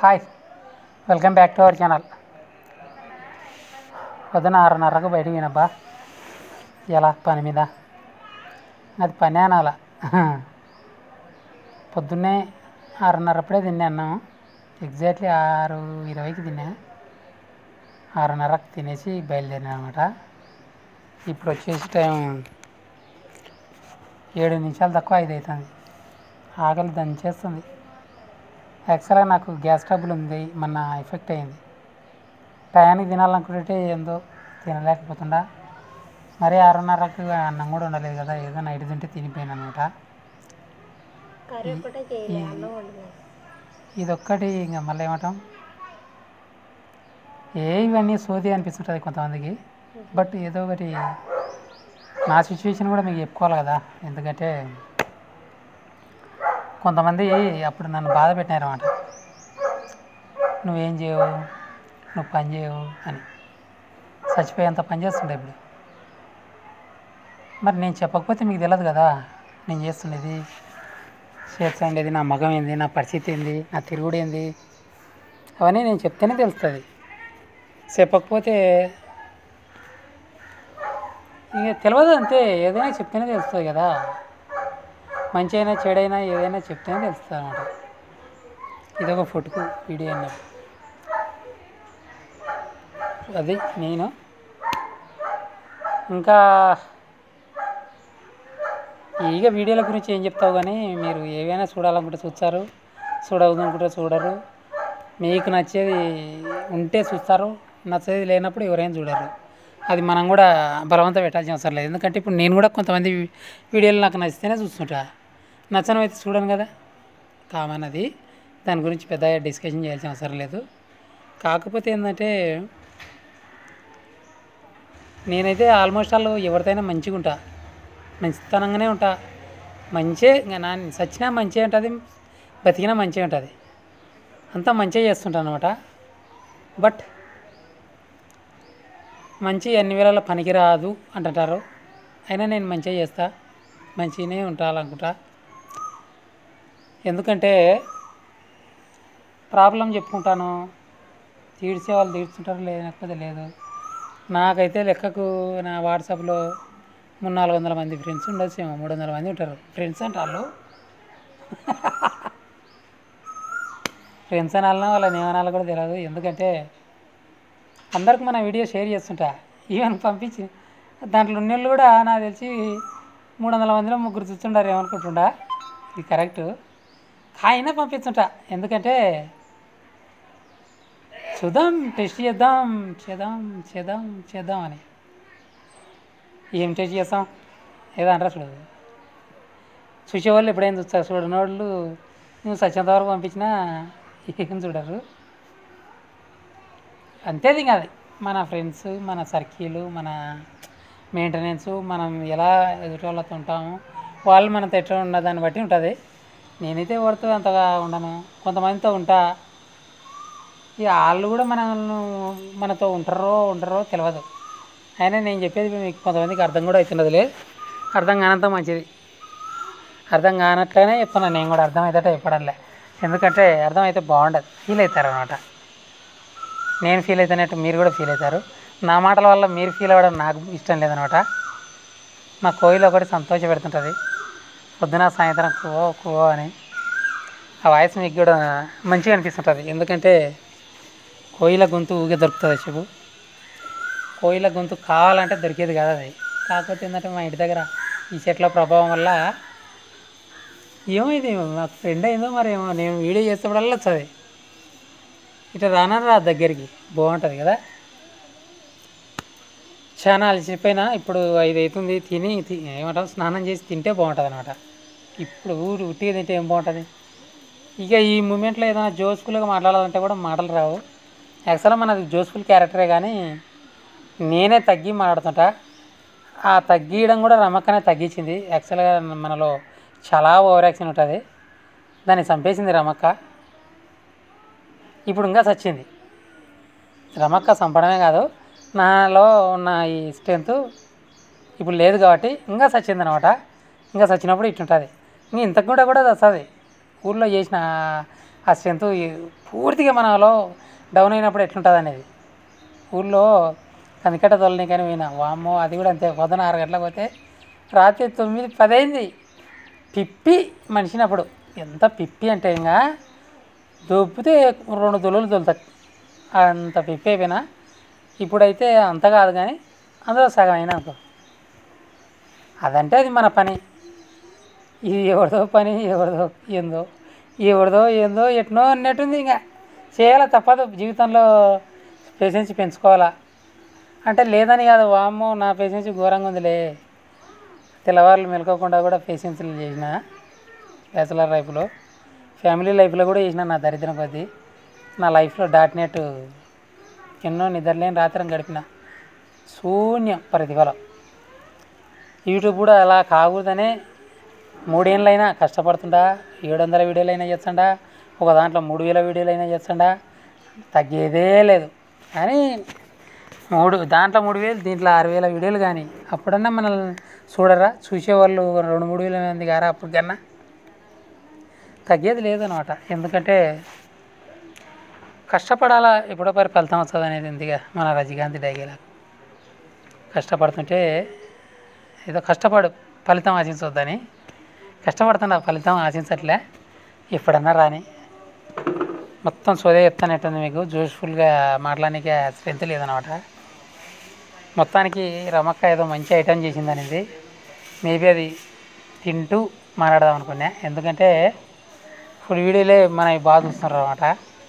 hi welcome back to our channel పొద్దున ఆరున్నరకు బయటికి పోయినబ్బా ఎలా పని మీద అది పని అనాల పొద్దున్నే ఆరున్నర అప్పుడే తిన్నా అన్నం ఎగ్జాక్ట్లీ ఆరు ఇరవైకి తిన్నా ఆరున్నరకు తినేసి బయలుదేరినా అనమాట ఇప్పుడు వచ్చేసి టైం ఏడు నిమిషాలు తక్కువ ఐదు అవుతుంది ఆకలి దంచేస్తుంది యాక్చువల్గా నాకు గ్యాస్ ట్రబుల్ ఉంది మొన్న ఎఫెక్ట్ అయింది టయానికి తినాలనుకుంటే ఏందో తినలేకపోతుండా మరి ఆరున్నరకు అన్నం కూడా ఉండలేదు కదా ఏదో నైట్ తింటే తినిపోయాను అనమాట కర్రీ ఒక్కటే చేయాలి అన్నం వండుకో ఇదొక్కటి ఇంకా మళ్ళీ ఏమంటాం ఏ ఇవన్నీ సోది అనిపిస్తుంటుంది కొంతమందికి బట్ ఏదో ఒకటి నా సిచ్యువేషన్ కూడా మీకు చెప్పుకోవాలి కదా ఎందుకంటే కొంతమంది అప్పుడు నన్ను బాధ పెట్టినారన్నమాట నువ్వేం చేయవు నువ్వు పని చేయవు అని చచ్చిపోయేంత పని చేస్తుండే ఇప్పుడు మరి నేను చెప్పకపోతే మీకు తెలియదు కదా నేను చేస్తుండేది చేస్తుండేది నా మగం ఏంది నా పరిస్థితి ఏంది నా తిరుగుడు ఏంది అవన్నీ నేను చెప్తేనే తెలుస్తుంది చెప్పకపోతే ఇక తెలియదు అంతే ఏదైనా చెప్తేనే తెలుస్తుంది కదా మంచి అయినా చెడైనా ఏదైనా చెప్తేనే తెలుస్తుంది అనమాట ఇదొక ఫోటోకు వీడియో అన్నట్టు అది నేను ఇంకా ఇక వీడియోల గురించి ఏం చెప్తావు కానీ మీరు ఏవైనా చూడాలనుకుంటే చూస్తారు చూడవద్దనుకుంటే చూడరు మీకు నచ్చేది ఉంటే చూస్తారు నచ్చేది లేనప్పుడు ఎవరైనా చూడరు అది మనం కూడా బలవంతం పెట్టాల్సిన అవసరం లేదు ఎందుకంటే ఇప్పుడు నేను కూడా కొంతమంది వీడియోలు నాకు నచ్చితేనే చూస్తుంటా నచ్చనివి అయితే చూడను కదా కామన్ అది దాని గురించి పెద్దగా డిస్కషన్ చేయాల్సిన అవసరం లేదు కాకపోతే ఏంటంటే నేనైతే ఆల్మోస్ట్ ఆల్ ఎవరితోనైనా మంచిగా ఉంటా మంచితనంగానే ఉంటా మంచే ఇంకా నా సచ్చినా మంచిగా ఉంటుంది బతికినా మంచిగా ఉంటుంది అంతా మంచిగా చేస్తుంటా అనమాట బట్ మంచి అన్ని వేళల్లో పనికి రాదు అంటుంటారు అయినా నేను మంచిగా చేస్తా మంచిగానే ఉంటాలనుకుంటా ఎందుకంటే ప్రాబ్లం చెప్పుకుంటాను తీర్చే వాళ్ళు తీర్చుంటారు లేకపోతే లేదు నాకైతే లెక్కకు నా వాట్సాప్లో మూడు నాలుగు వందల మంది ఫ్రెండ్స్ ఉండొచ్చు ఏమో మూడు వందల మంది ఉంటారు ఫ్రెండ్స్ అంటే వాళ్ళు ఫ్రెండ్స్ అని వాళ్ళని వాళ్ళని ఏమనాలో కూడా తెలియదు ఎందుకంటే అందరికి మన వీడియో షేర్ చేస్తుంటా ఈవెన్ పంపించి దాంట్లో ఉన్న వాళ్ళు కూడా నాకు తెలిసి మూడు వందల మందిలో ముగ్గురు చూస్తుంటారు ఏమనుకుంటుండా ఇది కరెక్ట్ అయినా పంపిస్తుంటా ఎందుకంటే చూద్దాం టెస్ట్ చేద్దాం చేద్దాం చేద్దాం చేద్దాం అని ఏం టెస్ట్ చేస్తాం ఏదో అంటారా చూడు చూసేవాళ్ళు ఎప్పుడైనా చూస్తారు చూడని వాళ్ళు నువ్వు సత్యంత వరకు పంపించినా ఏం చూడరు అంతేది ఇంకా అది మన ఫ్రెండ్స్ మన సర్కిల్ మన మెయింటెనెన్స్ మనం ఎలా ఎదుటి వాళ్ళతో ఉంటాము వాళ్ళు మనతో ఎట్లా ఉన్న దాన్ని బట్టి ఉంటుంది నేనైతే ఎవరితో అంతగా ఉండను కొంతమందితో ఉంటా ఇక వాళ్ళు కూడా మనల్ని మనతో ఉంటారో ఉండరో తెలియదు అయినా నేను చెప్పేది మీకు కొంతమందికి అర్థం కూడా అవుతున్నదిలే అర్థం కానంత మంచిది అర్థం కానట్లనే చెప్తున్నాను నేను కూడా అర్థం అయితే చెప్పడంలే ఎందుకంటే అర్థం అయితే బాగుండదు ఫీల్ అవుతారు అనమాట నేను ఫీల్ అవుతున్నట్టు మీరు కూడా ఫీల్ అవుతారు నా మాటల వల్ల మీరు ఫీల్ అవ్వడం నాకు ఇష్టం లేదనమాట మా కోయిల్ ఒకటి సంతోష పెడుతుంటుంది పొద్దున సాయంత్రం కువో కువో అని ఆ వాయిస్ మీకు కూడా మంచిగా అనిపిస్తుంటుంది ఎందుకంటే కోయిల గొంతు ఊగే దొరుకుతుంది చెప్పు కోయిల గొంతు కావాలంటే దొరికేది కాదు అది కాకపోతే ఏంటంటే మా ఇంటి దగ్గర ఈ చెట్ల ప్రభావం వల్ల ఏమో ఇది మాకు ఫ్రెండ్ అయిందో మరి ఏమో నేను వీడియో చేసేటప్పుడల్లా వచ్చేది ఇట్లా రానా రా దగ్గరికి బాగుంటుంది కదా చాలా అలసిపోయినా ఇప్పుడు ఐదు అవుతుంది తిని తి- ఏమంటాం స్నానం చేసి తింటే బాగుంటుంది అనమాట ఇప్పుడు ఊరు ఉట్టిగా తింటే ఏం బాగుంటుంది ఇక ఈ మూమెంట్లో ఏదైనా జోస్ఫుల్గా మాట్లాడాలంటే కూడా మాటలు రావు యాక్చువల్గా మనది జోస్ఫుల్ క్యారెక్టరే కానీ నేనే తగ్గి మాట్లాడుతుంటా ఆ తగ్గియడం కూడా రమక్కనే తగ్గించింది యాక్చువల్గా మనలో చాలా ఓవర్ యాక్షన్ ఉంటుంది దాన్ని చంపేసింది రమక్క ఇప్పుడు ఇంకా చచ్చింది రమక్క చంపడమే కాదు నాలో ఉన్న ఈ స్ట్రెంత్ ఇప్పుడు లేదు కాబట్టి ఇంకా చచ్చింది అనమాట ఇంకా చచ్చినప్పుడు ఇట్లుంటుంది ఇంకా ఇంతకు కూడా కూడా వస్తుంది ఊళ్ళో చేసిన ఆ స్ట్రెంత్ పూర్తిగా మనలో డౌన్ అయినప్పుడు ఎట్లుంటుంది అనేది ఊళ్ళో కందికట్ట తొలని కానీ పోయినా వామ్మో అది కూడా అంతే పొద్దున ఆరు గంటలకు పోతే రాత్రి తొమ్మిది పది అయింది పిప్పి మనిషిని అప్పుడు ఎంత పిప్పి అంటే ఇంకా దొబ్బితే రెండు తులులు తొలుతాయి అంత పిప్పి అయిపోయినా ఇప్పుడైతే అంత కాదు కానీ అందులో సగం అయినా అనుకో అదంటే అది మన పని ఇది ఎవరిదో పని ఎవరిదో ఏందో ఎవరిదో ఏందో ఎట్నో అన్నట్టుంది ఇంకా చేయాలా తప్పదు జీవితంలో పేషెన్స్ పెంచుకోవాలా అంటే లేదని కాదు వామ్మో నా పేషెన్స్ ఘోరంగా ఉందిలే తెల్లవారులు మెలకోకుండా కూడా పేషెన్స్లు చేసిన బ్యాచులర్ లైఫ్లో ఫ్యామిలీ లైఫ్లో కూడా చేసిన నా దరిద్రం కొద్దీ నా లైఫ్లో డాట్ నెట్ ఎన్నో నిద్రలేని రాత్రం గడిపిన శూన్యం ప్రతిఫలం యూట్యూబ్ కూడా అలా కాకూడదనే మూడేళ్ళైనా కష్టపడుతుండా ఏడు వందల వీడియోలు అయినా చేస్తుండా ఒక దాంట్లో మూడు వేల వీడియోలు అయినా చేస్తుండా తగ్గేదే లేదు కానీ మూడు దాంట్లో మూడు వేలు దీంట్లో ఆరు వేల వీడియోలు కానీ అప్పుడన్నా మనల్ని చూడరా చూసేవాళ్ళు రెండు మూడు వేల మంది గారా అప్పుడు కన్నా తగ్గేది లేదనమాట ఎందుకంటే కష్టపడాలా ఎప్పుడో పరి ఫలితం వస్తుంది అనేది ఉందిగా మన రజనీకాంత్ డైగేలా కష్టపడుతుంటే ఏదో కష్టపడు ఫలితం ఆశించవద్దని కష్టపడుతున్నా ఫలితం ఆశించట్లే ఎప్పుడన్నా రాని మొత్తం సోదే చెప్తానట్టుంది మీకు జోష్ఫుల్గా మాట్లాడడానికి స్ట్రెంత్ లేదనమాట మొత్తానికి రమక్క ఏదో మంచి ఐటమ్ చేసింది అనేది మేబీ అది తింటూ మాట్లాడదాం అనుకున్నా ఎందుకంటే ఇప్పుడు వీడియోలే మన బాగా చూస్తున్నారు అనమాట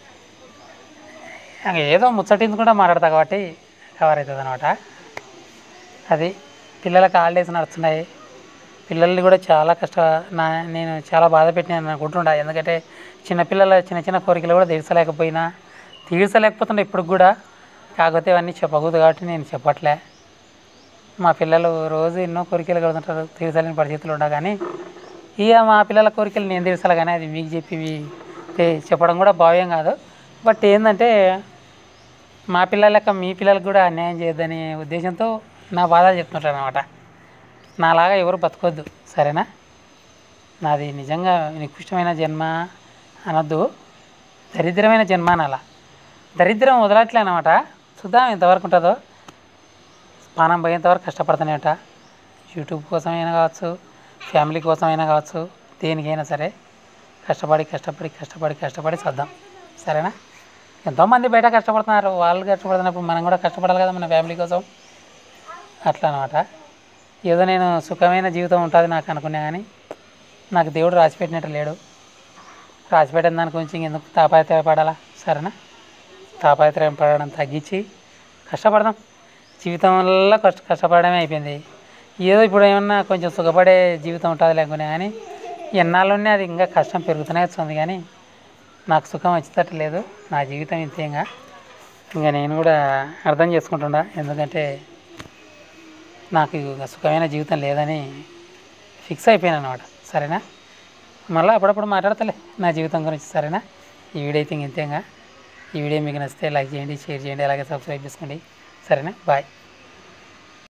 ఏదో ముచ్చటించుకుంటా మాట్లాడతా కాబట్టి కవర్ అవుతుంది అనమాట అది పిల్లలకు హాలిడేస్ నడుస్తున్నాయి పిల్లల్ని కూడా చాలా కష్ట నా నేను చాలా బాధ పెట్టినాను అనుకుంటుండా ఎందుకంటే చిన్నపిల్లల చిన్న చిన్న కోరికలు కూడా తీర్చలేకపోయినా తీర్చలేకపోతుండే ఇప్పుడు కూడా కాకపోతే అవన్నీ చెప్పకూడదు కాబట్టి నేను చెప్పట్లే మా పిల్లలు రోజు ఎన్నో కోరికలు కలుగుతుంటారు తీర్చలేని పరిస్థితులు ఉండా కానీ ఇక మా పిల్లల కోరికలు నేను తీర్చాలి కానీ అది మీకు చెప్పి మీ- ఏ- చెప్పడం కూడా భావ్యం కాదు బట్ ఏంటంటే మా పిల్లల లెక్క మీ పిల్లలకు కూడా అన్యాయం చేయొద్దనే ఉద్దేశంతో నా బాధ చెప్తుంటాను అనమాట నాలాగా ఎవరు బతకొద్దు సరేనా నాది నిజంగా నికృష్టమైన జన్మ అనొద్దు దరిద్రమైన జన్మ అనాలా దరిద్రం వదలట్లే అనమాట చూద్దాం ఎంతవరకు ఉంటుందో పానం పోయేంతవరకు కష్టపడుతూనే ఉంటా యూట్యూబ్ కోసమైనా కావచ్చు ఫ్యామిలీ కోసమైనా కావచ్చు దేనికైనా సరే కష్టపడి కష్టపడి కష్టపడి కష్టపడి చద్దాం సరేనా ఎంతోమంది బయట కష్టపడుతున్నారు వాళ్ళు కష్టపడుతున్నప్పుడు మనం కూడా కష్టపడాలి కదా మన ఫ్యామిలీ కోసం అట్లా అనమాట ఏదో నేను సుఖమైన జీవితం ఉంటుంది నాకు అనుకున్నా కానీ నాకు దేవుడు రాసిపెట్టినట్టు లేడు రాసిపెట్టిన దాని గురించి ఇంకెందుకు తాపాత్రయ పడాలా సరేనా తాపాత్రయం పడడం తగ్గించి కష్టపడదాం జీవితంలో కష్ట కష్టపడమే అయిపోయింది ఏదో ఇప్పుడు ఏమన్నా కొంచెం సుఖపడే జీవితం ఉంటుంది లేకునే కానీ ఎన్నాళ్ళునే అది ఇంకా కష్టం పెరుగుతూనే వస్తుంది కానీ నాకు సుఖం వచ్చేటట్టు లేదు నా జీవితం ఇంతేగా ఇంకా నేను కూడా అర్థం చేసుకుంటుండా ఎందుకంటే నాకు ఇక సుఖమైన జీవితం లేదని ఫిక్స్ అయిపోయాను అనమాట సరేనా మళ్ళీ అప్పుడప్పుడు మాట్లాడతలే నా జీవితం గురించి సరేనా ఈ వీడియో అయితే ఇంతేగా ఈ వీడియో మీకు నచ్చితే లైక్ చేయండి షేర్ చేయండి అలాగే సబ్స్క్రైబ్ చేసుకోండి సరేనా బాయ్